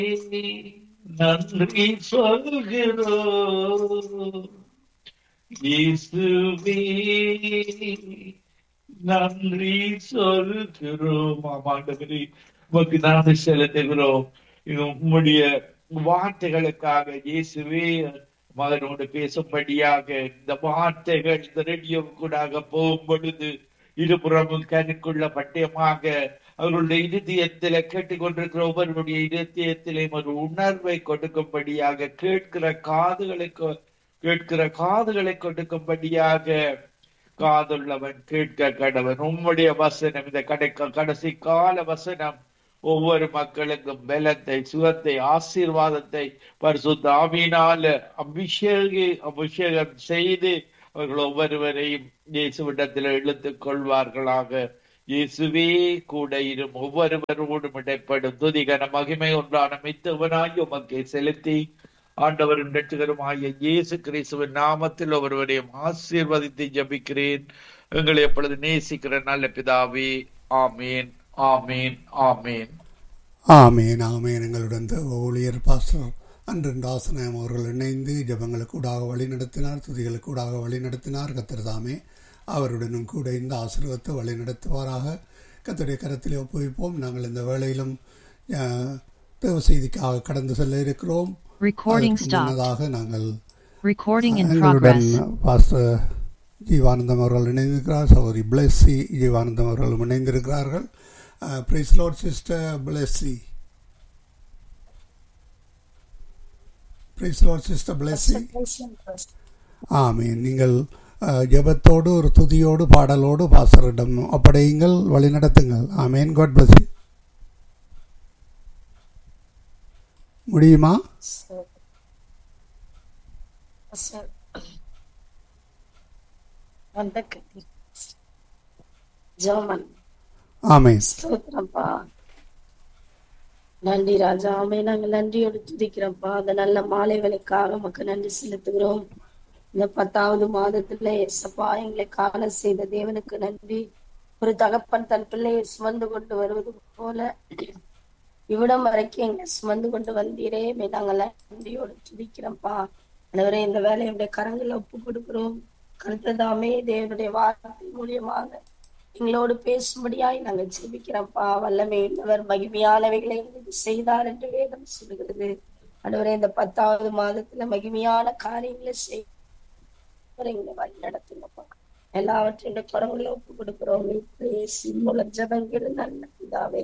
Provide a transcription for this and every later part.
நன்றி சொல்கிறோம் இயேசுவே நன்றி சொல்கிறோம் ஆமாண்டவரே உமக்கு நன்றி செலுத்துகிறோம் இது உம்முடைய வார்த்தைகளுக்காக இயேசுவே மகனோடு பேசும்படியாக இந்த வார்த்தைகள் இந்த ரேடியோ கூடாக போகும் பொழுது இருபுறமும் கணுக்குள்ள பட்டயமாக அவர்களுடைய இருதயத்தில கேட்டுக்கொண்டிருக்கிற ஒவ்வொருடைய இருதயத்திலேயும் ஒரு உணர்வை கொடுக்கும்படியாக கேட்கிற காதுகளை கொ- கேட்கிற காதுகளை கொடுக்கும்படியாக காதுள்ளவன் கேட்க கடவன் உம்முடைய வசனம் இந்த கடை கடைசி கால வசனம் ஒவ்வொரு மக்களுக்கும் பலத்தை சுகத்தை ஆசீர்வாதத்தை பரிசுத்த ஆவியினால அபிஷேக அபிஷேகம் செய்து அவர்கள் ஒவ்வொருவரையும் இயேசுவிடத்தில் இழுத்துக் கொள்வார்களாக இயேசுவே கூட இரும் ஒவ்வொருவரோடும் இடைப்படும் துதிகன மகிமை ஒன்றான மித்தவனாய் உமக்கு செலுத்தி ஆண்டவரின் ரட்சகருமாகிய இயேசு கிறிஸ்துவின் நாமத்தில் ஒருவரையும் ஆசீர்வதித்து ஜபிக்கிறேன் எங்களை எப்பொழுது நேசிக்கிற நல்ல பிதாவே ஆமீன் ஆமீன் ஆமீன் ஆமேன் ஆமேன் எங்களுடன் தேவ ஊழியர் பாஸ்டர் அன்றன் தாசனம் அவர்கள் இணைந்து ஜபங்களுக்கு கூடாக வழி நடத்தினார் துதிகளுக்கு கூடாக வழி நடத்தினார் கத்தர் தாமே அவருடனும் கூட இந்த ஆசீர்வத்தை வழி நடத்துவாராக கத்தருடைய கரத்திலே ஒப்புவிப்போம் நாங்கள் இந்த வேளையிலும் அஹ், தேவ செய்திக்காக கடந்து செல்ல இருக்கிறோம் Recording அதற்கு stopped. முன்னதாக நாங்கள் Recording in எங்களுடன் progress. பாஸ்டர் ஜீவானந்தம் அவர்கள் இணைந்திருக்கிறார் சகோதரி பிளஸ்ஸி ஜீவானந்தம் அவர்களும் இணைந்திருக்கிறார்கள் praise lord sister Blessy praise lord sister Blessy ஆமீன் நீங்கள் அஹ், ஜெபத்தோடு ஒரு துதியோடு பாடலோடு பாஸ்டரிடம் ஒப்படையுங்கள் வழிநடத்துங்கள் ஆமேன் காட் பிளஸ் முடியுமா வந்தக்கத்தி ஜோமன் ஆமேன் ஸ்தோத்திரம்ப்பா நன்றி ராஜா ஆமே நாங்கள் நன்றியோடு துதிக்கிறோம்ப்பா அந்த நல்ல மாலை வேலைக்காக உமக்கு நன்றி செலுத்துகிறோம் இந்த பத்தாவது மாதத்துல எசப்பா எங்களை காண செய்த தேவனுக்கு நன்றி ஒரு தகப்பன் தன் பிள்ளையை சுமந்து கொண்டு வருவது போல இவ்விடம் வரைக்கும் எங்களை சுமந்து கொண்டு வந்தீரே மே நாங்கள் நன்றியோடு துதிக்கிறோம்ப்பா அனைவரே இந்த வேலையுடைய கரங்களை ஒப்பு கொடுக்கிறோம் கருத்ததாமே தேவனுடைய வார்த்தை மூலியமாக எங்களோடு பேசும்படியாய் நாங்கள் ஜெபிக்கிறோம்ப்பா வல்லமை உள்ளவர் மகிமையானவைகளை எங்களுக்கு செய்தார் என்று வேதம் சொல்லுகிறது அனைவரே இந்த பத்தாவது மாதத்துல மகிமையான காரியங்களை செய் அவரை எங்களை வழி நடத்துங்கப்பா எல்லாவற்றையும் குரங்களை ஒப்பு கொடுக்கிறோம் பேசி மூலம் ஜபங்கள் நல்ல பிதாவே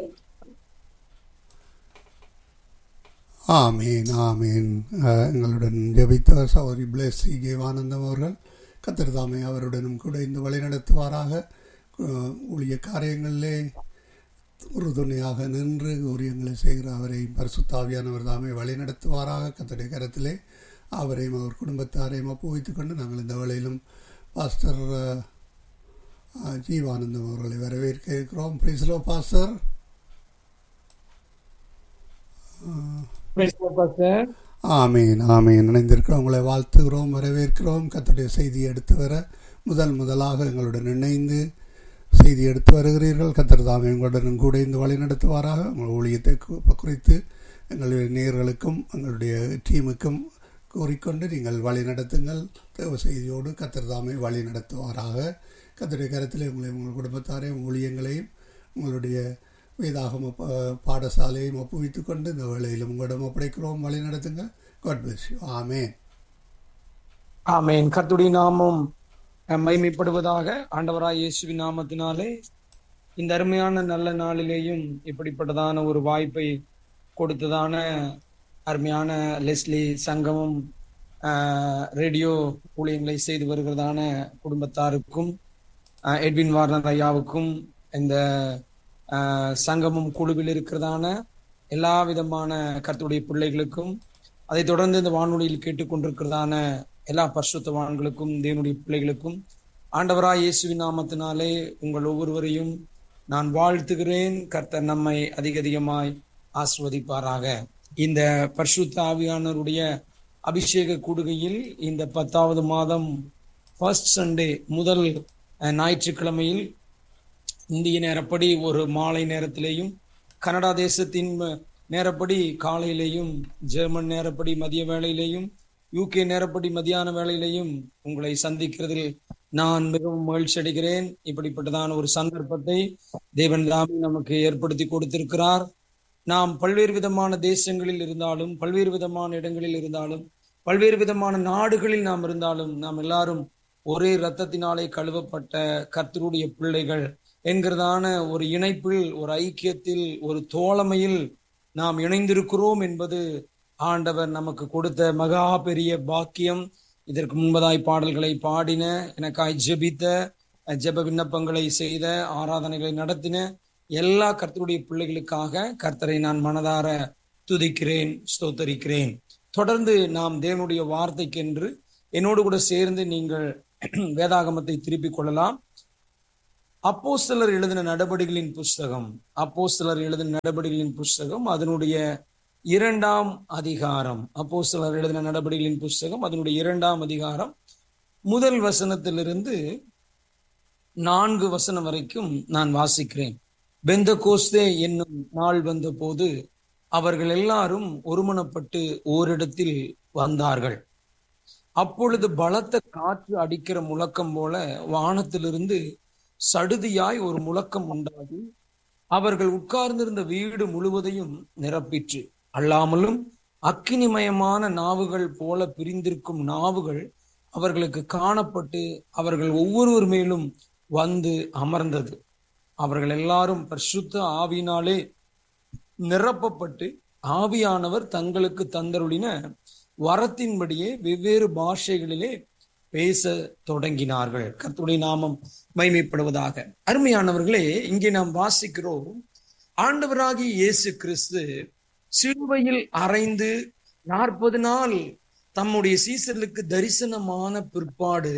ஆமீன் ஆமீன் அஹ், எங்களுடன் ஜெபித்த சௌரி பிளேசி ஜீவானந்தம் அவர்கள் கத்திரதாமை அவருடனும் கூட இந்த வழி நடத்துவாராக அஹ், ஊழிய காரியங்களிலே உறுதுணையாக நின்று ஊழியங்களை செய்கிற அவரை பரிசுத்தாவியானவர் தாமே வழி நடத்துவாராக கத்தருடைய கரத்திலே அவரையும் அவர் குடும்பத்தாரையும் ஒப்புவித்துக் கொண்டு நாங்கள் இந்த வேளையிலும் பாஸ்டர் அஹ், அஹ், ஜீவானந்தம் அவர்களை வரவேற்க இருக்கிறோம் பிரிஸ்லோ பாஸ்டர் ஆமீன் ஆமீன் இணைந்திருக்கிறோம் உங்களை வாழ்த்துகிறோம் வரவேற்கிறோம் கத்தருடைய செய்தி எடுத்து வர முதல் முதலாக எங்களுடன் இணைந்து செய்தி எடுத்து வருகிறீர்கள் கத்தர் தாமே உங்களுடன் கூட இந்த வழி நடத்துவாராக உங்கள் ஊழியத்தை கு- குறித்து எங்களுடைய நேயர்களுக்கும் எங்களுடைய டீமுக்கும் கூறிக்கொண்டு நீங்கள் வழி நடத்துங்கள் தேவ செய்தியோடு கத்தர் தாமே வழி நடத்துவாராக கத்தருடைய கருத்தில் உங்களை உங்கள் குடும்பத்தாரையும் ஊழியங்களையும் உங்களுடைய வேதாகம ப- பாடசாலையும் ஒப்புவித்துக் கொண்டு இந்த வேளையிலும் உங்களிடம் ஒப்படைக்கிறோம் வழி நடத்துங்க காட் பிளஸ் யூ ஆமேன் ஆமென் கர்த்துடைய நாமம் அஹ், மகிமைப்படுவதாக ஆண்டவராய் இயேசுவின் நாமத்தினாலே இந்த அருமையான நல்ல நாளிலேயும் இப்படிப்பட்டதான ஒரு வாய்ப்பை கொடுத்ததான அருமையான லெஸ்லி சங்கமும் அஹ், ரேடியோ ஊழியங்களை செய்து வருகிறதான குடும்பத்தாருக்கும் அஹ், எட்வின் வார்னர் ஐயாவுக்கும் இந்த அஹ், சங்கமும் குழுவில் இருக்கிறதான எல்லா விதமான கர்த்தருடைய பிள்ளைகளுக்கும் அதைத் தொடர்ந்து இந்த வானொலியில் கேட்டுக்கொண்டிருக்கிறதான எல்லா பரிசுத்தவான்களுக்கும் தேவனுடைய பிள்ளைகளுக்கும் ஆண்டவராய் இயேசுவின் நாமத்தினாலே உங்கள் ஒவ்வொருவரையும் நான் வாழ்த்துகிறேன் கர்த்தர் நம்மை அதிக அதிகமாய் ஆசிர்வதிப்பாராக இந்த பரிசுத்த ஆவியானவருடைய அபிஷேக கூடுகையில் இந்த பத்தாவது மாதம் ஃபர்ஸ்ட் சண்டே முதல் அஹ், ஞாயிற்றுக்கிழமையில் இந்திய நேரப்படி ஒரு மாலை நேரத்திலேயும் கனடா தேசத்தின் நேரப்படி காலையிலேயும் ஜெர்மன் நேரப்படி மதிய வேளையிலேயும் யூகே நேரப்படி மதியான வேளையிலேயும் உங்களை சந்திக்கிறதில் நான் மிகவும் மகிழ்ச்சி அடைகிறேன் இப்படிப்பட்டதான ஒரு சந்தர்ப்பத்தை தேவன் தாமே நமக்கு ஏற்படுத்தி கொடுத்திருக்கிறார் நாம் பல்வேறு விதமான தேசங்களில் இருந்தாலும் பல்வேறு விதமான இடங்களில் இருந்தாலும் பல்வேறு விதமான நாடுகளில் நாம் இருந்தாலும் நாம் எல்லாரும் ஒரே இரத்தத்தினாலே கழுவப்பட்ட கர்த்தருடைய பிள்ளைகள் என்கிறதான ஒரு இணைப்பில் ஒரு ஐக்கியத்தில் ஒரு தோழமையில் நாம் இணைந்திருக்கிறோம் என்பது ஆண்டவர் நமக்கு கொடுத்த மகா பெரிய பாக்கியம் இதற்கு முன்பதாய் பாடல்களை பாடின எனக்காய் ஜெபித்த ஜெப விண்ணப்பங்களை செய்த ஆராதனைகளை நடத்தின எல்லா கர்த்தருடைய பிள்ளைகளுக்காக கர்த்தரை நான் மனதார துதிக்கிறேன் ஸ்தோத்தரிக்கிறேன் தொடர்ந்து நாம் தேவனுடைய வார்த்தைக்கென்று என்னோடு கூட சேர்ந்து நீங்கள் வேதாகமத்தை திருப்பிக் கொள்ளலாம் அப்போ சிலர் எழுதின நடவடிக்கைகளின் புஸ்தகம் அப்போ சிலர் எழுதின நடவடிக்கைகளின் புஸ்தகம் அதனுடைய இரண்டாம் அதிகாரம் அப்போ சிலர் எழுதின நடவடிக்கைகளின் புஸ்தகம் அதனுடைய இரண்டாம் அதிகாரம் முதல் வசனத்திலிருந்து நான்கு வசனம் வரைக்கும் நான் வாசிக்கிறேன் பெந்த கோஸ்தே என்னும் நாள் வந்த போது அவர்கள் எல்லாரும் ஒருமனப்பட்டு ஓரிடத்தில் வந்தார்கள் அப்பொழுது பலத்த காற்று அடிக்கிற முழக்கம் போல வானத்திலிருந்து சடுதியாய் ஒரு முழக்கம் உண்டாகி அவர்கள் உட்கார்ந்திருந்த வீடு முழுவதையும் நிரப்பிற்று அல்லாமலும் அக்கினிமயமான நாவுகள் போல பிரிந்திருக்கும் நாவுகள் அவர்களுக்கு காணப்பட்டு அவர்கள் ஒவ்வொருவர் மேலும் வந்து அமர்ந்தது அவர்கள் எல்லாரும் பரிசுத்த ஆவியினாலே நிரப்பப்பட்டு ஆவியானவர் தங்களுக்கு தந்தருளின வரத்தின்படியே வெவ்வேறு பாஷைகளிலே பேச தொடங்கினார்கள் கர்த்தருடைய நாமம் மைமைப்படுவதாக அருமையானவர்களே இங்கே நாம் வாசிக்கிறோம் ஆண்டவராகி இயேசு கிறிஸ்து சிலுவையில் அறைந்து நாற்பது நாள் தம்முடைய சீசர்களுக்கு தரிசனமான பிற்பாடு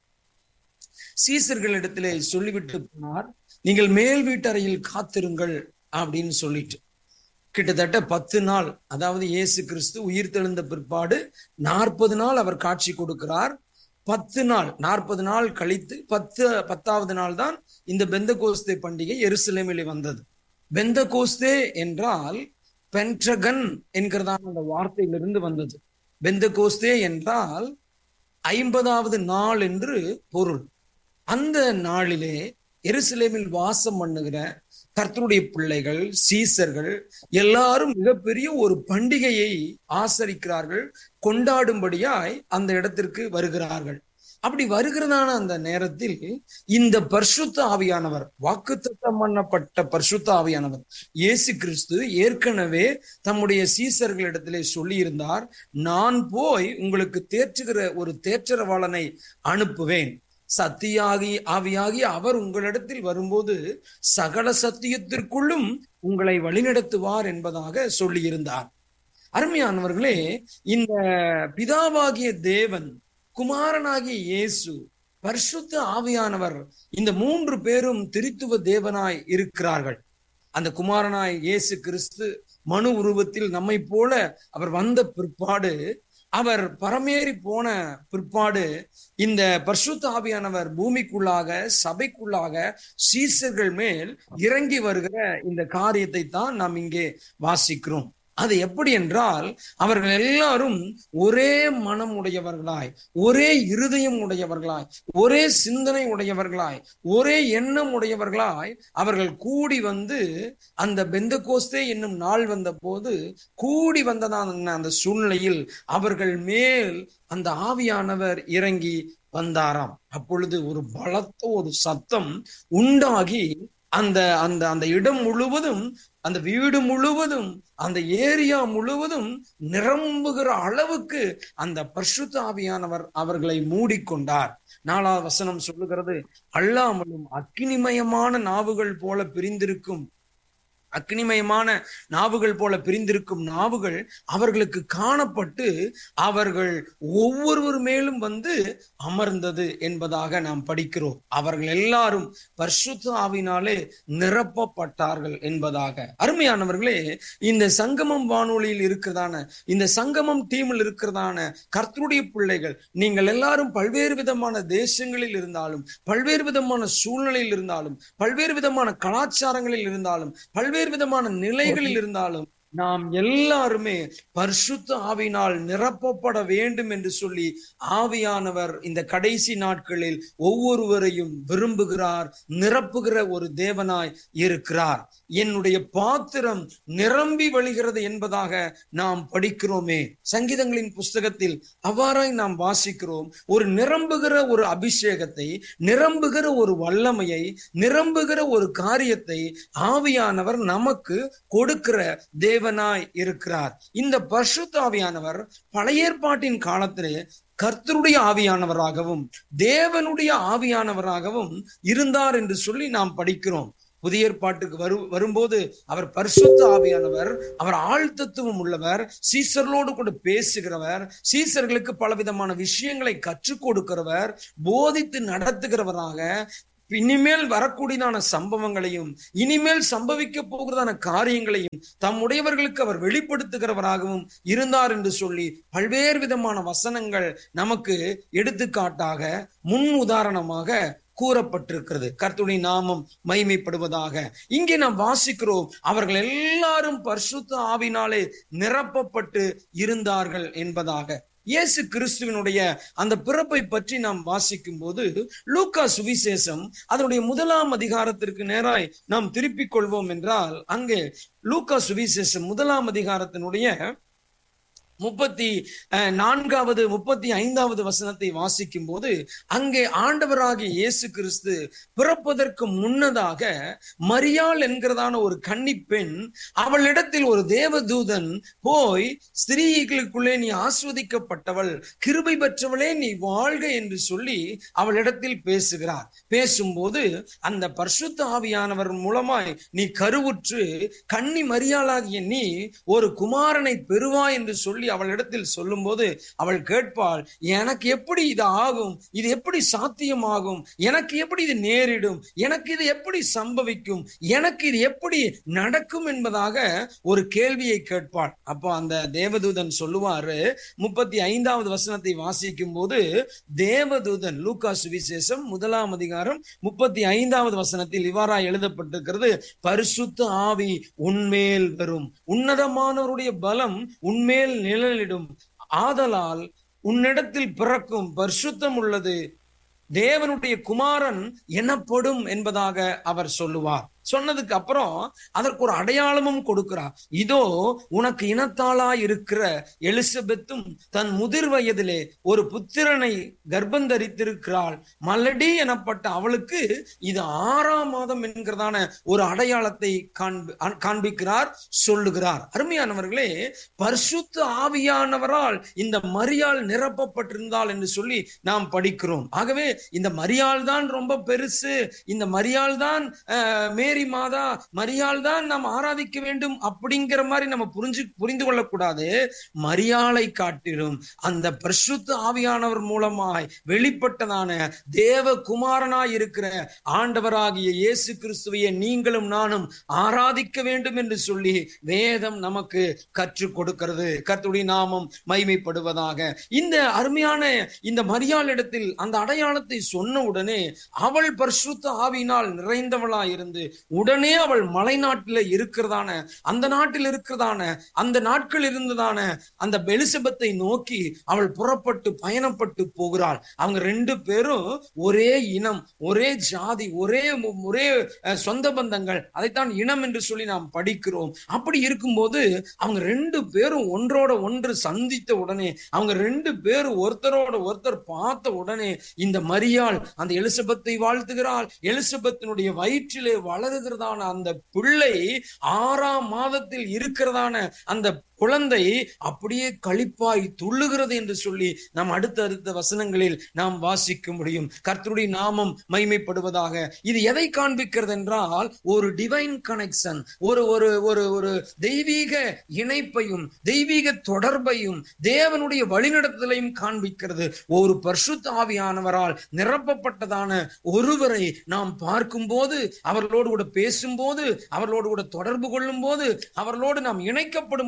சீசர்களிடத்திலே சொல்லிவிட்டு போனார் நீங்கள் மேல் வீட்டறையில் காத்திருங்கள் அப்படின்னு சொல்லிட்டு கிட்டத்தட்ட பத்து நாள் அதாவது இயேசு கிறிஸ்து உயிர் தெழுந்த பிற்பாடு நாற்பது நாள் அவர் காட்சி கொடுக்கிறார் பத்து நாள் நாற்பது நாள் கழித்து பத்து பத்தாவது நாள் தான் இந்த பெந்த கோஸ்தே பண்டிகை எருசலேமிலே வந்தது பெந்த கோஸ்தே என்றால் பென்ட்ரகன் என்கிறதான அந்த வார்த்தையிலிருந்து வந்தது பெந்த கோஸ்தே என்றால் ஐம்பதாவது நாள் என்று பொருள் அந்த நாளிலே எருசலேமில் வாசம் பண்ணுகிற கர்த்தருடைய பிள்ளைகள் சீசர்கள் எல்லாரும் மிகப்பெரிய ஒரு பண்டிகையை ஆசரிக்கிறார்கள் கொண்டாடும்படியாய் அந்த இடத்திற்கு வருகிறார்கள் அப்படி வருகிறதான அந்த நேரத்தில் இந்த பரிசுத்த ஆவியானவர் வாக்குத்தத்தம் பண்ணப்பட்ட பரிசுத்த ஆவியானவர் இயேசு கிறிஸ்து ஏற்கனவே தம்முடைய சீசர்களிடத்திலே சொல்லியிருந்தார் நான் போய் உங்களுக்கு தேற்றுகிற ஒரு தேற்றரவாளனை அனுப்புவேன் சத்தியாகி ஆவியாகி அவர் உங்களிடத்தில் வரும்போது சகல சத்தியத்திற்குள்ளும் உங்களை வழிநடத்துவார் என்பதாக சொல்லியிருந்தார் அருமையானவர்களே இந்த பிதாவாகிய தேவன் குமாரனாகிய இயேசு பரிசுத்த ஆவியானவர் இந்த மூன்று பேரும் திருத்துவ தேவனாய் இருக்கிறார்கள் அந்த குமாரனாய் இயேசு கிறிஸ்து மனு உருவத்தில் நம்மை போல அவர் வந்த பிற்பாடு அவர் பரமேறி போன பிற்பாடு இந்த பரிசுத்த ஆவியானவர் பூமிக்குள்ளாக சபைக்குள்ளாக சீசர்கள் மேல் இறங்கி வருகிற இந்த காரியத்தை தான் நாம் இங்கே வாசிக்கிறோம் அது எப்படி என்றால் அவர்கள் எல்லாரும் ஒரே மனம் உடையவர்களாய் ஒரே இருதயம் உடையவர்களாய் ஒரே சிந்தனை உடையவர்களாய் ஒரே எண்ணம் உடையவர்களாய் அவர்கள் கூடி வந்து அந்த பெந்த கோஸ்தே என்னும் நாள் வந்த போது கூடி வந்ததான அந்த சூழ்நிலையில் அவர்கள் மேல் அந்த ஆவியானவர் இறங்கி வந்தாராம் அப்பொழுது ஒரு பலத்த ஒரு சத்தம் உண்டாகி அந்த அந்த அந்த இடம் முழுவதும் அந்த வீடு முழுவதும் அந்த ஏரியா முழுவதும் நிரம்புகிற அளவுக்கு அந்த பரிசுத்த ஆவியானவர் அவர்களை மூடிக்கொண்டார் நாலாவது வசனம் சொல்லுகிறது அல்லாமலும் அக்கினிமயமான நாவுகள் போல பிரிந்திருக்கும் அக்னிமயமான நாவுகள் போல பிரிந்திருக்கும் நாவுகள் அவர்களுக்கு காணப்பட்டு அவர்கள் ஒவ்வொருவர் மேலும் வந்து அமர்ந்தது என்பதாக நாம் படிக்கிறோம் அவர்கள் எல்லாரும் பரிசுத்த ஆவினாலே நிரப்பப்பட்டார்கள் என்பதாக அருமையானவர்களே இந்த சங்கமம் வானொலியில் இருக்கிறதான இந்த சங்கமம் டீமில் இருக்கிறதான கர்த்தருடைய பிள்ளைகள் நீங்கள் எல்லாரும் பல்வேறு விதமான தேசங்களில் இருந்தாலும் பல்வேறு விதமான சூழ்நிலையில் இருந்தாலும் பல்வேறு விதமான கலாச்சாரங்களில் இருந்தாலும் பல்வேறு விதமான நிலைகளில் இருந்தாலும் நாம் எல்லாருமே பரிசுத்த ஆவினால் நிரப்பப்பட வேண்டும் என்று சொல்லி ஆவியானவர் இந்த கடைசி நாட்களில் ஒவ்வொருவரையும் விரும்புகிறார் நிரப்புகிற ஒரு தேவனாய் இருக்கிறார் என்னுடைய பாத்திரம் நிரம்பி வழிகிறது என்பதாக நாம் படிக்கிறோமே சங்கீதங்களின் புஸ்தகத்தில் அவ்வாறாய் நாம் வாசிக்கிறோம் ஒரு நிரம்புகிற ஒரு அபிஷேகத்தை நிரம்புகிற ஒரு வல்லமையை நிரம்புகிற ஒரு காரியத்தை ஆவியானவர் நமக்கு கொடுக்கிற தேவனாய் இருக்கிறார் இந்த பரிசுத்த ஆவியானவர் பழைய ஏற்பாட்டின் காலத்திலே கர்த்தருடைய ஆவியானவராகவும் தேவனுடைய ஆவியானவராகவும் இருந்தார் என்று சொல்லி நாம் படிக்கிறோம் புதிய ஏற்பாட்டுக்கு வரு வரும்போது அவர் பரிசுத்த ஆவியானவர் அவர் ஆழ்த்தத்துவம் உள்ளவர் சீசர்களோடு கூட பேசுகிறவர் சீசர்களுக்கு பலவிதமான விஷயங்களை கற்றுக் கொடுக்கிறவர் போதித்து நடத்துகிறவராக இனிமேல் வரக்கூடியதான சம்பவங்களையும் இனிமேல் சம்பவிக்க போகிறதான காரியங்களையும் தம்முடையவர்களுக்கு அவர் வெளிப்படுத்துகிறவராகவும் இருந்தார் என்று சொல்லி பல்வேறு விதமான வசனங்கள் நமக்கு எடுத்துக்காட்டாக முன் உதாரணமாக கூறப்பட்டிருக்கிறது கர்த்துடைய நாமம் மைமைப்படுவதாக இங்கே நாம் வாசிக்கிறோம் அவர்கள் எல்லாரும் பரிசுத்த ஆவினாலே நிரப்பப்பட்டு இருந்தார்கள் என்பதாக இயேசு கிறிஸ்துவனுடைய அந்த பிறப்பை பற்றி நாம் வாசிக்கும் போது லூக்கா சுவிசேஷம் அதனுடைய முதலாம் அதிகாரத்திற்கு நேராய் நாம் திருப்பிக் கொள்வோம் என்றால் அங்கே லூக்கா சுவிசேஷம் முதலாம் அதிகாரத்தினுடைய முப்பத்தி நான்காவது முப்பத்தி ஐந்தாவது வசனத்தை வாசிக்கும் போது அங்கே ஆண்டவராகிய இயேசு கிறிஸ்து பிறப்பதற்கு முன்னதாக மரியாள் என்கிறதான ஒரு கன்னி பெண் அவளிடத்தில் ஒரு தேவதூதன் போய் ஸ்திரீகளுக்குள்ளே நீ ஆஸ்வதிக்கப்பட்டவள் கிருபை பெற்றவளே நீ வாழ்க என்று சொல்லி அவளிடத்தில் பேசுகிறார் பேசும்போது அந்த பரிசுத்த ஆவியானவர் மூலமாய் நீ கருவுற்று கன்னி மரியாளாகிய நீ ஒரு குமாரனை பெறுவாய் என்று சொல்லி அவளிடத்தில் சொல்லும் போது அவள் கேட்பாள் எனக்கு எப்படி இது ஆகும் இது எப்படி சாத்தியமாகும் எனக்கு எப்படி இது நேரிடும் எனக்கு இது எப்படி சம்பவிக்கும் எனக்கு இது எப்படி நடக்கும் என்பதாக ஒரு கேள்வியை கேட்பாள் அப்போ அந்த தேவதூதன் சொல்லுவாரு முப்பத்தி ஐந்தாவது வசனத்தை வாசிக்கும் போது தேவதூதன் லூக்கா சுவிசேஷம் முதலாம் அதிகாரம் முப்பத்தி ஐந்தாவது வசனத்தில் இவ்வாறா எழுதப்பட்டிருக்கிறது பரிசுத்த ஆவி உன்மேல் வரும் உன்னதமானவருடைய பலம் உன்மேல் நிழலிடும் ஆதலால் உன்னிடத்தில் பிறக்கும் பரிசுத்தம் உள்ளது தேவனுடைய குமாரன் எனப்படும் என்பதாக அவர் சொல்லுவார் சொன்னதுக்கு அப்புறம் அதற்கு ஒரு அடையாளமும் கொடுக்கிறார் இதோ உனக்கு இனத்தாளா இருக்கிற எலிசபெத்தும் தன் முதிர் வயதிலே ஒரு புத்திரனை கர்ப்பந்தரித்திருக்கிறாள் மல்லடி எனப்பட்ட அவளுக்கு இது ஆறாம் மாதம் என்கிறதான ஒரு அடையாளத்தை காண்பிக்கிறார் சொல்லுகிறார் அருமையானவர்களே பரிசுத்த ஆவியானவரால் இந்த மரியாள் நிரப்பப்பட்டிருந்தாள் என்று சொல்லி நாம் படிக்கிறோம் ஆகவே இந்த மரியாள் தான் ரொம்ப பெருசு இந்த மரியாள் தான் மேரி மாதா மரியாள் தான் நாம் ஆராதிக்க வேண்டும் அப்படிங்கிற மாதிரி நம்ம புரிஞ்சு புரிந்து கொள்ளக்கூடாது மரியாளை காட்டிலும் அந்த பரிசுத்த ஆவியானவர் மூலமாய் வெளிப்பட்டதான தேவ குமாரனாய் இருக்கிற ஆண்டவராகிய இயேசு கிறிஸ்துவையை நீங்களும் நானும் ஆராதிக்க வேண்டும் என்று சொல்லி வேதம் நமக்கு கற்றுக் கொடுக்கிறது கர்த்துடைய நாமம் மைமைப்படுவதாக இந்த அருமையான இந்த மரியாளிடத்தில் அந்த அடையாளத்தை சொன்ன உடனே அவள் பரிசுத்த ஆவியினால் நிறைந்தவளாய் இருந்து உடனே அவள் மலை நாட்டில இருக்கிறதான அந்த நாட்டில் இருக்கிறதான அந்த நாட்கள் இருந்ததான அந்த பெலிசபத்தை நோக்கி அவள் புறப்பட்டு பயணப்பட்டு போகிறாள் அவங்க ரெண்டு பேரும் ஒரே இனம் ஒரே ஜாதி ஒரே ஒரே சொந்த பந்தங்கள் அதைத்தான் இனம் என்று சொல்லி நாம் படிக்கிறோம் அப்படி இருக்கும்போது அவங்க ரெண்டு பேரும் ஒன்றோட ஒன்று சந்தித்த உடனே அவங்க ரெண்டு பேரும் ஒருத்தரோட ஒருத்தர் பார்த்த உடனே இந்த மரியாள் அந்த எலிசபத்தை வாழ்த்துகிறாள் எலிசபத்தினுடைய வயிற்றிலே வளருகிறதான அந்த பிள்ளை ஆறாம் மாதத்தில் இருக்கிறதான அந்த குழந்தை அப்படியே களிப்பாய் துள்ளுகிறது என்று சொல்லி நாம் அடுத்த அடுத்த வசனங்களில் நாம் வாசிக்க முடியும் கர்த்தருடைய நாமம் மைமைப்படுவதாக இது எதை காண்பிக்கிறது என்றால் ஒரு டிவைன் கனெக்ஷன் ஒரு ஒரு ஒரு ஒரு தெய்வீக இணைப்பையும் தெய்வீக தொடர்பையும் தேவனுடைய வழிநடத்தலையும் காண்பிக்கிறது ஒரு பரிசுத்த ஆவியானவரால் நிரப்பப்பட்டதான ஒருவரை நாம் பார்க்கும் போது அவர்களோடு கூட பேசும்போது அவர்களோடு கூட தொடர்பு கொள்ளும் போது அவர்களோடு நாம் இணைக்கப்படும் போது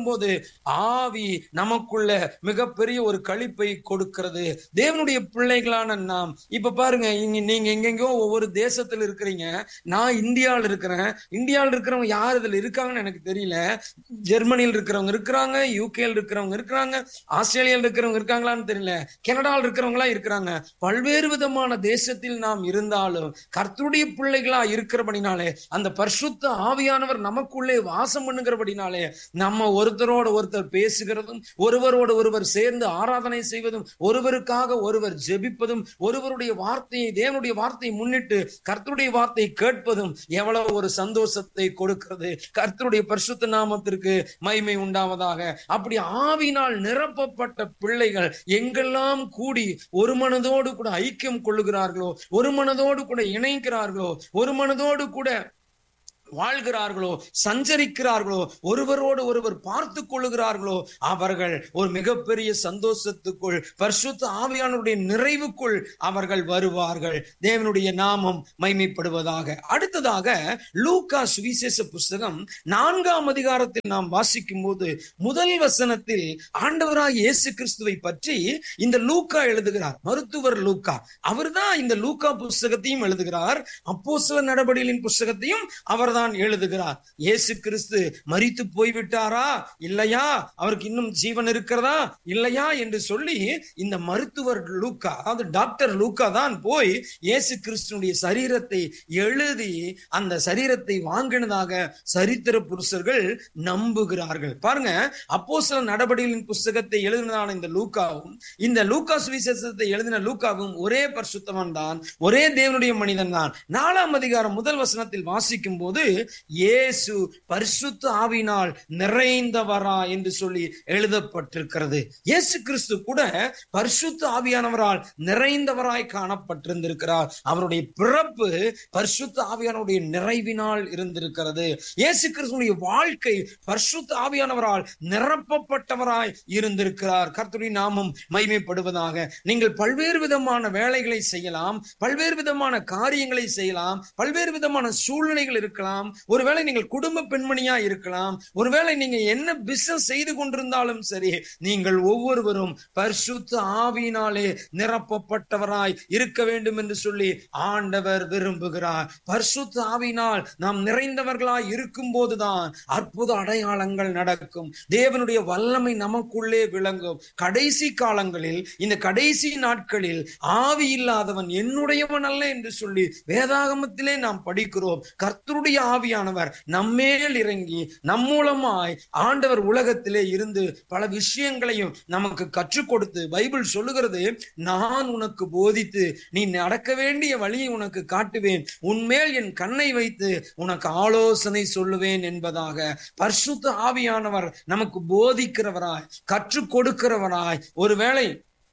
ஆவி நமக்குள்ள மிகப்பெரிய ஒரு களிப்பை கொடுக்கிறது தேவனுடைய பிள்ளைகளான நாம் இப்ப பாருங்க இங்க நீங்க எங்கெங்கோ ஒவ்வொரு தேசத்துல இருக்கிறீங்க நான் இந்தியாவில் இருக்கிறேன் இந்தியாவில் இருக்கிறவங்க யார் இதுல இருக்காங்கன்னு எனக்கு தெரியல ஜெர்மனியில் இருக்கிறவங்க இருக்கிறாங்க யூகேல இருக்கிறவங்க இருக்கிறாங்க ஆஸ்திரேலியாவில் இருக்கிறவங்க இருக்காங்களான்னு தெரியல கனடாவில் இருக்கிறவங்களா இருக்கிறாங்க பல்வேறு விதமான தேசத்தில் நாம் இருந்தாலும் கர்த்தருடைய பிள்ளைகளா இருக்கிறபடினாலே அந்த பரிசுத்த ஆவியானவர் நமக்குள்ளே வாசம் பண்ணுகிறபடினாலே நம்ம ஒருத்தரோடு ஒருத்தர் பேசுகிறதும் ஒருவரோடு ஒருவர் சேர்ந்து ஆராதனை செய்வதும் ஒருவருக்காக ஒருவர் ஜெபிப்பதும் ஒருவருடைய வார்த்தையை தேவனுடைய வார்த்தையை முன்னிட்டு கர்த்தருடைய வார்த்தையை கேட்பதும் எவ்வளவு ஒரு சந்தோஷத்தை கொடுக்கிறது கர்த்தருடைய பரிசுத்த நாமத்திற்கு மகிமை உண்டாவதாக அப்படி ஆவினால் நிரப்பப்பட்ட பிள்ளைகள் எங்கெல்லாம் கூடி ஒரு மனதோடு கூட ஐக்கியம் கொள்ளுகிறார்களோ ஒரு மனதோடு கூட இணைக்கிறார்களோ ஒரு மனதோடு கூட வாழ்கிறார்களோ சஞ்சரிக்கிறார்களோ ஒருவரோடு ஒருவர் பார்த்து கொள்ளுகிறார்களோ அவர்கள் ஒரு மிகப்பெரிய சந்தோஷத்துக்குள் பரிசுத்த ஆவியானுடைய நிறைவுக்குள் அவர்கள் வருவார்கள் தேவனுடைய நாமம் மைமைப்படுவதாக அடுத்ததாக லூக்கா சுவிசேஷ புஸ்தகம் நான்காம் அதிகாரத்தில் நாம் வாசிக்கும் போது முதல் வசனத்தில் ஆண்டவராக இயேசு கிறிஸ்துவை பற்றி இந்த லூக்கா எழுதுகிறார் மருத்துவர் லூக்கா அவர்தான் இந்த லூக்கா புஸ்தகத்தையும் எழுதுகிறார் அப்போ சில நடவடிக்கைகளின் புஸ்தகத்தையும் அவர் தான் எழுதுகிறார் இயேசு கிறிஸ்து மரித்து போய்விட்டாரா இல்லையா அவருக்கு இன்னும் ஜீவன் இருக்கிறதா இல்லையா என்று சொல்லி இந்த மருத்துவர் லூக்கா அதாவது டாக்டர் லூக்கா தான் போய் இயேசு கிறிஸ்துனுடைய சரீரத்தை எழுதி அந்த சரீரத்தை வாங்கினதாக சரித்திர புருஷர்கள் நம்புகிறார்கள் பாருங்க அப்போ சில நடவடிக்கைகளின் புஸ்தகத்தை எழுதினதான இந்த லூக்காவும் இந்த லூக்கா சுவிசேஷத்தை எழுதின லூக்காவும் ஒரே பரிசுத்தவன் தான் ஒரே தேவனுடைய மனிதன் தான் நாலாம் அதிகாரம் முதல் வசனத்தில் வாசிக்கும் போது இயேசு பரிசுத்த ஆவினால் நிறைந்தவரா என்று சொல்லி எழுதப்பட்டிருக்கிறது இயேசு கிறிஸ்து கூட பரிசுத்த ஆவியானவரால் நிறைந்தவராய் காணப்பட்டிருந்திருக்கிறார் அவருடைய பிறப்பு பரிசுத்த ஆவியானவருடைய நிறைவினால் இருந்திருக்கிறது இயேசு கிறிஸ்துடைய வாழ்க்கை பரிசுத்த ஆவியானவரால் நிரப்பப்பட்டவராய் இருந்திருக்கிறார் கர்த்தருடைய நாமம் மைமைப்படுவதாக நீங்கள் பல்வேறு விதமான வேலைகளை செய்யலாம் பல்வேறு விதமான காரியங்களை செய்யலாம் பல்வேறு விதமான சூழ்நிலைகள் இருக்கலாம் ஒருவேளை நீங்கள் குடும்ப பெண்மணியா இருக்கலாம் ஒருவேளை நீங்க என்ன பிசினஸ் செய்து கொண்டிருந்தாலும் சரி நீங்கள் ஒவ்வொருவரும் பரிசுத்த ஆவியினாலே நிரப்பப்பட்டவராய் இருக்க வேண்டும் என்று சொல்லி ஆண்டவர் விரும்புகிறார் பரிசுத்த ஆவியினால் நாம் நிறைந்தவர்களாய் இருக்கும் போதுதான் அற்புத அடையாளங்கள் நடக்கும் தேவனுடைய வல்லமை நமக்குள்ளே விளங்கும் கடைசி காலங்களில் இந்த கடைசி நாட்களில் ஆவி இல்லாதவன் என்னுடையவன் அல்ல என்று சொல்லி வேதாகமத்திலே நாம் படிக்கிறோம் கர்த்தருடைய ஆவியானவர் நம்மேல் இறங்கி நம் மூலமாய் ஆண்டவர் உலகத்திலே இருந்து பல விஷயங்களையும் நமக்கு கற்றுக் கொடுத்து பைபிள் சொல்லுகிறது நான் உனக்கு போதித்து நீ நடக்க வேண்டிய வழியை உனக்கு காட்டுவேன் உன்மேல் என் கண்ணை வைத்து உனக்கு ஆலோசனை சொல்லுவேன் என்பதாக பரிசுத்த ஆவியானவர் நமக்கு போதிக்கிறவராய் கற்றுக் கொடுக்கிறவராய் ஒருவேளை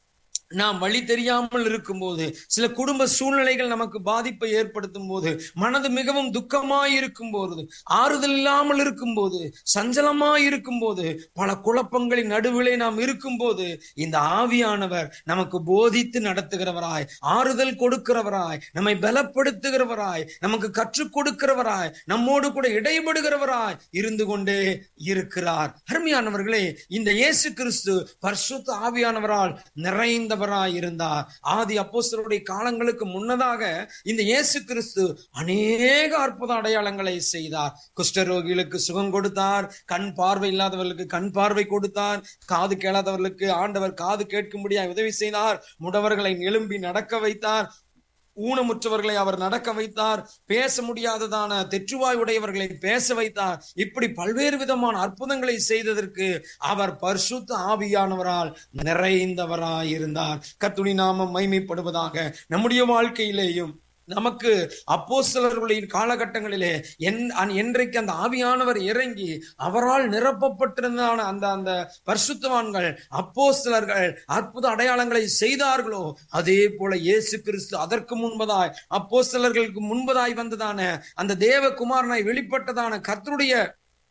நாம் வழி தெரியாமல் இருக்கும்போது சில குடும்ப சூழ்நிலைகள் நமக்கு பாதிப்பை ஏற்படுத்தும் போது மனது மிகவும் துக்கமாய் இருக்கும் போது ஆறுதல் இல்லாமல் இருக்கும் போது சஞ்சலமாய் இருக்கும் போது பல குழப்பங்களின் நடுவிலே நாம் இருக்கும் போது இந்த ஆவியானவர் நமக்கு போதித்து நடத்துகிறவராய் ஆறுதல் கொடுக்கிறவராய் நம்மை பலப்படுத்துகிறவராய் நமக்கு கற்றுக் கொடுக்கிறவராய் நம்மோடு கூட இடைபடுகிறவராய் இருந்து கொண்டே இருக்கிறார் அருமையானவர்களே இந்த இயேசு கிறிஸ்து பரிசுத்த ஆவியானவரால் நிறைந்தவர் நல்லவராய் இருந்தார் ஆதி அப்போஸ்தலருடைய காலங்களுக்கு முன்னதாக இந்த இயேசு கிறிஸ்து அநேக அற்புத அடையாளங்களை செய்தார் குஷ்டரோகிகளுக்கு சுகம் கொடுத்தார் கண் பார்வை இல்லாதவர்களுக்கு கண் பார்வை கொடுத்தார் காது கேளாதவர்களுக்கு ஆண்டவர் காது கேட்கும்படியா உதவி செய்தார் முடவர்களை எழும்பி நடக்க வைத்தார் ஊனமுற்றவர்களை அவர் நடக்க வைத்தார் பேச முடியாததான தெற்றுவாய் உடையவர்களை பேச வைத்தார் இப்படி பல்வேறு விதமான அற்புதங்களை செய்ததற்கு அவர் பரிசுத்த ஆவியானவரால் நிறைந்தவராய் இருந்தார் கத்துணி நாமம் மைமைப்படுவதாக நம்முடைய வாழ்க்கையிலேயும் நமக்கு அப்போ சிலர்களின் காலகட்டங்களிலே என் என்றைக்கு அந்த ஆவியானவர் இறங்கி அவரால் நிரப்பப்பட்டிருந்தான அந்த அந்த பரிசுத்தவான்கள் அப்போ சிலர்கள் அற்புத அடையாளங்களை செய்தார்களோ அதே போல இயேசு கிறிஸ்து அதற்கு முன்பதாய் அப்போ சிலர்களுக்கு முன்பதாய் வந்ததான அந்த தேவகுமாரனாய் வெளிப்பட்டதான கர்த்தருடைய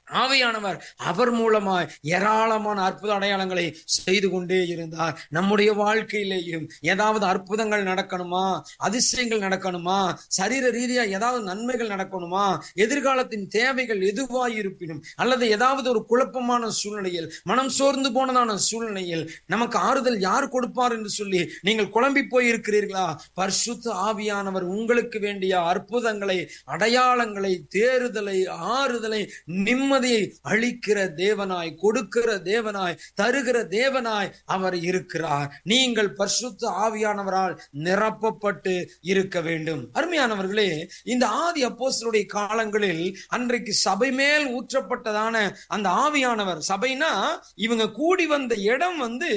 ஆவியானவர் அவர் மூலமாய் ஏராளமான அற்புத அடையாளங்களை செய்து கொண்டே இருந்தார் நம்முடைய வாழ்க்கையிலேயும் ஏதாவது அற்புதங்கள் நடக்கணுமா அதிசயங்கள் நடக்கணுமா சரீர ரீதியா ஏதாவது நன்மைகள் நடக்கணுமா எதிர்காலத்தின் தேவைகள் எதுவாய் இருப்பினும் அல்லது ஏதாவது ஒரு குழப்பமான சூழ்நிலையில் மனம் சோர்ந்து போனதான சூழ்நிலையில் நமக்கு ஆறுதல் யார் கொடுப்பார் என்று சொல்லி நீங்கள் குழம்பி போய் இருக்கிறீர்களா பரிசுத்த ஆவியானவர் உங்களுக்கு வேண்டிய அற்புதங்களை அடையாளங்களை தேறுதலை ஆறுதலை நிம்மதியை அளிக்கிற தேவனாய் கொடுக்கிற தேவனாய் தருகிற தேவனாய் அவர் இருக்கிறார் நீங்கள் பரிசுத்த ஆவியானவரால் நிரப்பப்பட்டு இருக்க வேண்டும் அருமையானவர்களே இந்த ஆதி அப்போஸ்தலருடைய காலங்களில் அன்றைக்கு சபை மேல் ஊற்றப்பட்டதான அந்த ஆவியானவர் சபைனா இவங்க கூடி வந்த இடம் வந்து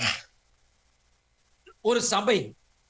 ஒரு சபை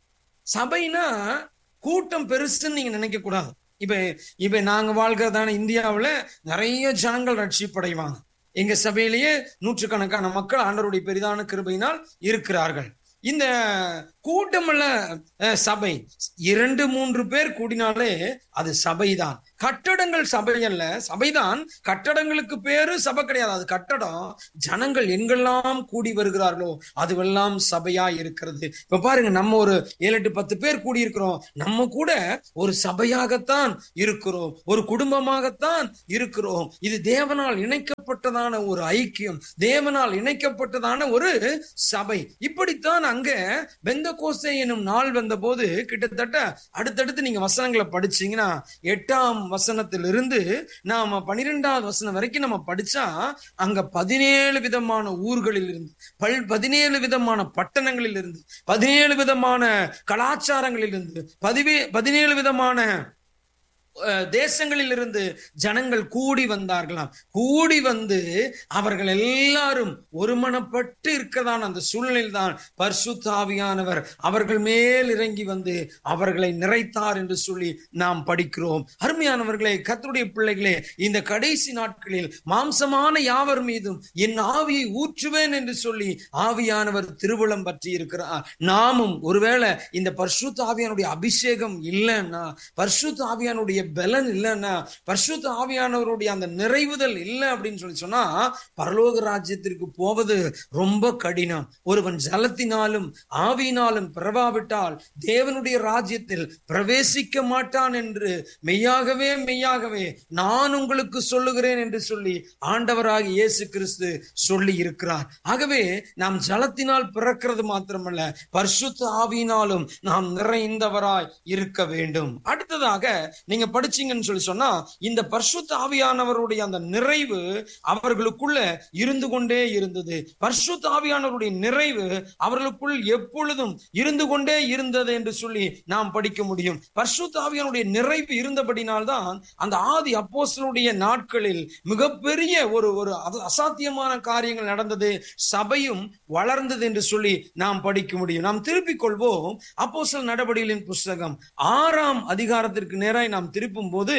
சபைனா கூட்டம் பெருசுன்னு நீங்க நினைக்க கூடாது இப்ப இப்ப நாங்க வாழ்கிறதான இந்தியாவுல நிறைய ஜனங்கள் ரட்சிப்படைவாங்க எங்க சபையிலேயே நூற்றுக்கணக்கான மக்கள் ஆண்டவருடைய பெரிதான கிருபையினால் இருக்கிறார்கள் இந்த கூட்டமுள்ள அஹ், சபை இரண்டு மூன்று பேர் கூடினாலே அது சபைதான் கட்டடங்கள் சபை அல்ல சபைதான் கட்டடங்களுக்கு பேரு சபை கிடையாது அது கட்டடம் ஜனங்கள் எங்கெல்லாம் கூடி வருகிறார்களோ அதுவெல்லாம் சபையா இருக்கிறது இப்ப பாருங்க நம்ம ஒரு ஏழு எட்டு பத்து பேர் கூடி இருக்கிறோம் நம்ம கூட ஒரு சபையாகத்தான் இருக்கிறோம் ஒரு குடும்பமாகத்தான் இருக்கிறோம் இது தேவனால் இணைக்கப்பட்டதான ஒரு ஐக்கியம் தேவனால் இணைக்கப்பட்டதான ஒரு சபை இப்படித்தான் அங்க பெந்த கோசை எனும் நாள் வந்த போது கிட்டத்தட்ட அடுத்தடுத்து நீங்க வசனங்களை படிச்சீங்கன்னா எட்டாம் வசனத்திலிருந்து நாம பனிரெண்டாவது வசனம் வரைக்கும் நம்ம படிச்சா அங்க பதினேழு விதமான ஊர்களில் இருந்து பல் பதினேழு விதமான பட்டணங்களில் இருந்து பதினேழு விதமான கலாச்சாரங்களில் இருந்து பதிவே பதினேழு விதமான அஹ், தேசங்களில் இருந்து ஜனங்கள் கூடி வந்தார்களாம் கூடி வந்து அவர்கள் எல்லாரும் ஒருமனப்பட்டு இருக்கதான அந்த சூழ்நிலையில் தான் பர்சுத்தாவியானவர் அவர்கள் மேல் இறங்கி வந்து அவர்களை நிறைத்தார் என்று சொல்லி நாம் படிக்கிறோம் அருமையானவர்களே கர்த்தருடைய பிள்ளைகளே இந்த கடைசி நாட்களில் மாம்சமான யாவர் மீதும் என் ஆவியை ஊற்றுவேன் என்று சொல்லி ஆவியானவர் திருவுளம் பற்றி இருக்கிறார் நாமும் ஒருவேளை இந்த பரிசுத்த ஆவியானுடைய அபிஷேகம் இல்லைன்னா பரிசுத்த ஆவியானுடைய பலன் இல்லைன்னா பரிசுத்த ஆவியானவருடைய அந்த நிறைவுதல் இல்லை அப்படின்னு சொல்லி சொன்னா பரலோக ராஜ்யத்திற்கு போவது ரொம்ப கடினம் ஒருவன் ஜலத்தினாலும் ஆவியினாலும் பிறவாவிட்டால் தேவனுடைய ராஜ்யத்தில் பிரவேசிக்க மாட்டான் என்று மெய்யாகவே மெய்யாகவே நான் உங்களுக்கு சொல்லுகிறேன் என்று சொல்லி ஆண்டவராக இயேசு கிறிஸ்து சொல்லி இருக்கிறார் ஆகவே நாம் ஜலத்தினால் பிறக்கிறது மாத்திரமல்ல பரிசுத்த ஆவியினாலும் நாம் நிறைந்தவராய் இருக்க வேண்டும் அடுத்ததாக நீங்க படிச்சீங்கன்னு சொல்லி சொன்னா இந்த பரிசுத்த ஆவியானவருடைய அந்த நிறைவு அவர்களுக்குள்ள இருந்து கொண்டே இருந்தது பரிசுத்த ஆவியானவருடைய நிறைவு அவர்களுக்குள் எப்பொழுதும் இருந்து கொண்டே இருந்தது என்று சொல்லி நாம் படிக்க முடியும் பரிசுத்த ஆவியானுடைய நிறைவு இருந்தபடினால்தான் அந்த ஆதி அப்போஸ்தலருடைய நாட்களில் மிகப்பெரிய ஒரு ஒரு அத- அசாத்தியமான காரியங்கள் நடந்தது சபையும் வளர்ந்தது என்று சொல்லி நாம் படிக்க முடியும் நாம் திருப்பிக் கொள்வோம் அப்போஸ்தலர் நடவடிக்கைகளின் புஸ்தகம் ஆறாம் அதிகாரத்திற்கு நேராய் நாம் திருப்பும் போது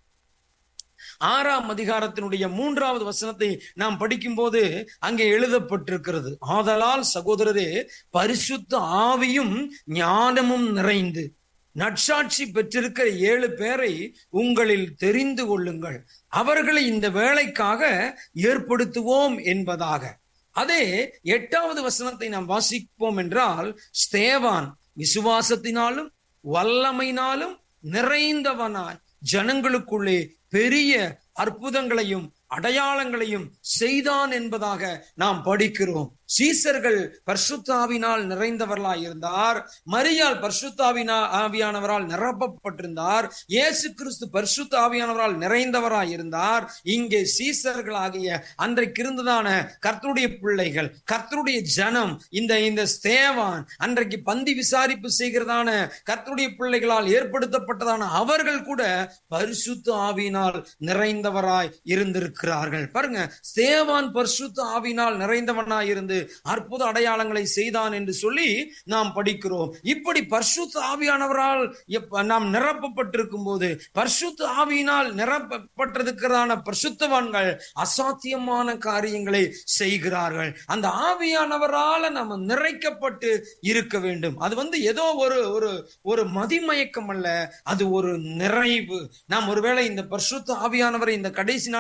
ஆறாம் அதிகாரத்தினுடைய மூன்றாவது வசனத்தை நாம் படிக்கும்போது அங்கே எழுதப்பட்டிருக்கிறது ஆதலால் சகோதரரே பரிசுத்த ஆவியும் ஞானமும் நிறைந்து நற்சாட்சி பெற்றிருக்கிற ஏழு பேரை உங்களில் தெரிந்து கொள்ளுங்கள் அவர்களை இந்த வேலைக்காக ஏற்படுத்துவோம் என்பதாக அதே எட்டாவது வசனத்தை நாம் வாசிப்போம் என்றால் ஸ்தேவான் விசுவாசத்தினாலும் வல்லமையினாலும் நிறைந்தவனாய் ஜனங்களுக்குள்ளே பெரிய அற்புதங்களையும் அடையாளங்களையும் செய்தான் என்பதாக நாம் படிக்கிறோம் சீசர்கள் பர்சுத்தாவினால் நிறைந்தவர்களாய் இருந்தார் மரியாள் பர்சுத்தாவினா ஆவியானவரால் நிரப்பப்பட்டிருந்தார் இயேசு கிறிஸ்து பரிசுத்த ஆவியானவரால் நிறைந்தவராய் இருந்தார் இங்கே சீசர்களாகிய அன்றைக்கு இருந்ததான கர்த்தருடைய பிள்ளைகள் கர்த்தருடைய ஜனம் இந்த இந்த ஸ்தேவான் அன்றைக்கு பந்தி விசாரிப்பு செய்கிறதான கர்த்தருடைய பிள்ளைகளால் ஏற்படுத்தப்பட்டதான அவர்கள் கூட பரிசுத்த ஆவியினால் நிறைந்தவராய் இருந்திருக்கிறார்கள் பாருங்க ஸ்தேவான் பரிசுத்த ஆவியினால் நிறைந்தவனாய் இருந்து அற்புத அடையாளங்களை செய்தான் என்று சொல்லி நாம் படிக்கிறோம் இப்படி பரிசுத்த ஆவியானவரால் எப்ப- நாம் நிரப்பப்பட்டிருக்கும் போது பரிசுத்த ஆவியினால் நிரப்பப்பட்டிருக்கிறதான பரிசுத்தவான்கள் அசாத்தியமான காரியங்களை செய்கிறார்கள் அந்த ஆவியானவரால நம்ம நிறைக்கப்பட்டு இருக்க வேண்டும் அது வந்து ஏதோ ஒரு ஒரு ஒரு மதிமயக்கம் அல்ல அது ஒரு நிறைவு நாம் ஒருவேளை இந்த பரிசுத்த ஆவியானவரை இந்த கடைசி நாட்களில்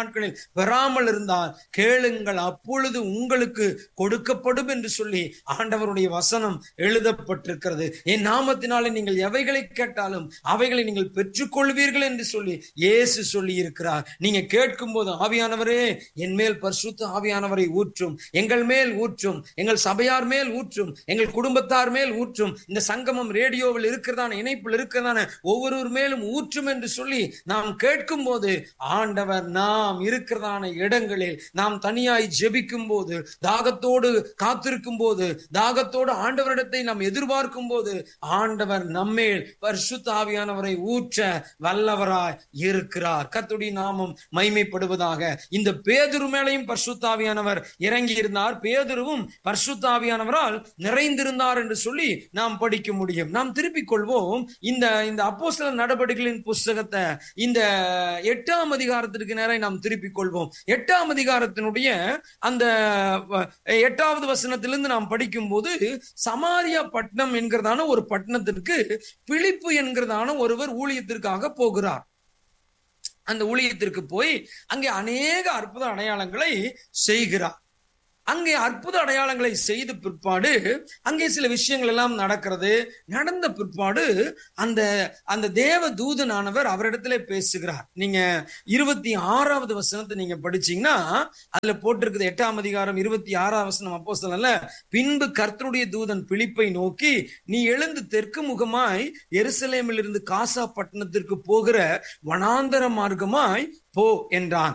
பெறாமல் இருந்தால் கேளுங்கள் அப்பொழுது உங்களுக்கு கொடுக்கப்படும் என்று சொல்லி ஆண்டவருடைய வசனம் எழுதப்பட்டிருக்கிறது என் நாமத்தினாலே நீங்கள் எவைகளை கேட்டாலும் அவைகளை நீங்கள் பெற்றுக்கொள்வீர்கள் என்று சொல்லி இயேசு சொல்லி இருக்கிறார் நீங்க கேட்கும் போது ஆவியானவரே என் மேல் பரிசுத்த ஆவியானவரை ஊற்றும் எங்கள் மேல் ஊற்றும் எங்கள் சபையார் மேல் ஊற்றும் எங்கள் குடும்பத்தார் மேல் ஊற்றும் இந்த சங்கமம் ரேடியோவில் இருக்கிறதான இணைப்பில் இருக்கிறதான ஒவ்வொருவர் மேலும் ஊற்றும் என்று சொல்லி நாம் கேட்கும் போது ஆண்டவர் நாம் இருக்கிறதான இடங்களில் நாம் தனியாய் ஜெபிக்கும் போது தாகத்தோடு காத்திருக்கும் போது தாகத்தோடு ஆண்டவரிடத்தை நாம் எதிர்பார்க்கும் போது ஆண்டவர் நம்மேல் பரிசுத்த ஆவியானவரை ஊற்ற வல்லவராய் இருக்கிறார் கத்துடி நாமம் மைமைப்படுவதாக இந்த பேதுரு மேலையும் பரிசுத்தாவியானவர் இறங்கி இருந்தார் பேதுருவும் பரிசுத்தாவியானவரால் நிறைந்திருந்தார் என்று சொல்லி நாம் படிக்க முடியும் நாம் திருப்பிக் கொள்வோம் இந்த இந்த அப்போஸ்தல நடவடிக்கைகளின் புஸ்தகத்தை இந்த எட்டாம் அதிகாரத்திற்கு நேரம் நாம் திருப்பிக் கொள்வோம் எட்டாம் அதிகாரத்தினுடைய அந்த வ- எட்டாவது வசனத்திலிருந்து நாம் படிக்கும் போது சமாரியா பட்டணம் என்கிறதான ஒரு பட்டணத்திற்கு பிலிப்பு என்கிறதான ஒருவர் ஊழியத்திற்காக போகிறார் அந்த ஊழியத்திற்கு போய் அங்கே அநேக அற்புத அடையாளங்களை செய்கிறார் அங்கே அற்புத அடையாளங்களை செய்த பிற்பாடு அங்கே சில விஷயங்கள் எல்லாம் நடக்கிறது நடந்த பிற்பாடு அந்த அந்த தேவ தூதனானவர் அவரிடத்துல பேசுகிறார் நீங்க இருபத்தி ஆறாவது வசனத்தை நீங்க படிச்சீங்கன்னா அதுல போட்டிருக்குது எட்டாம் அதிகாரம் இருபத்தி ஆறாவது வசனம் அப்போ சொல்லல பின்பு கர்த்தருடைய தூதன் பிலிப்பை நோக்கி நீ எழுந்து தெற்கு முகமாய் எருசலேமில் இருந்து காசா பட்டணத்திற்கு போகிற வனாந்தர மார்க்கமாய் போ என்றான்